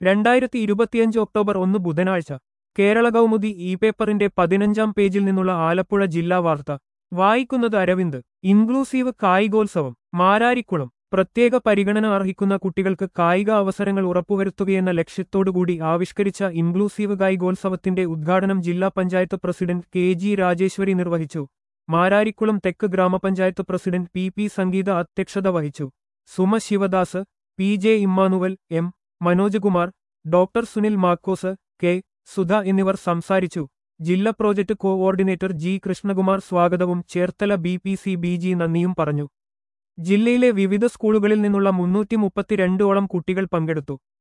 രണ്ടായിരത്തി ഇരുപത്തിയഞ്ച് ഒക്ടോബർ ഒന്ന് ബുധനാഴ്ച കേരള കൗമുദി ഇ പേപ്പറിന്റെ പതിനഞ്ചാം പേജിൽ നിന്നുള്ള ആലപ്പുഴ ജില്ലാ വാർത്ത വായിക്കുന്നത് അരവിന്ദ് ഇൻക്ലൂസീവ് കായികോത്സവം മാരാരിക്കുളം പ്രത്യേക പരിഗണന അർഹിക്കുന്ന കുട്ടികൾക്ക് കായിക അവസരങ്ങൾ ഉറപ്പുവരുത്തുകയെന്ന ലക്ഷ്യത്തോടുകൂടി ആവിഷ്കരിച്ച ഇൻക്ലൂസീവ് കായികോത്സവത്തിന്റെ ഉദ്ഘാടനം ജില്ലാ panchayat president K G Rajeswari നിർവഹിച്ചു മാരാരിക്കുളം തെക്ക് ഗ്രാമപഞ്ചായത്ത് പ്രസിഡന്റ് പി പി സംഗീത അധ്യക്ഷത വഹിച്ചു Suma Sivadas P J Emmanuel M Manojkumar doctor Sunil Makkose K Sudha എന്നിവർ സംസാരിച്ചു ജില്ലാ പ്രോജക്ട് കോഓർഡിനേറ്റർ ജി കൃഷ്ണകുമാർ സ്വാഗതവും Cherthala B P C B G നന്ദിയും പറഞ്ഞു ജില്ലയിലെ വിവിധ സ്കൂളുകളിൽ നിന്നുള്ള മുന്നൂറ്റി മുപ്പത്തിരണ്ടോളം കുട്ടികൾ പങ്കെടുത്തു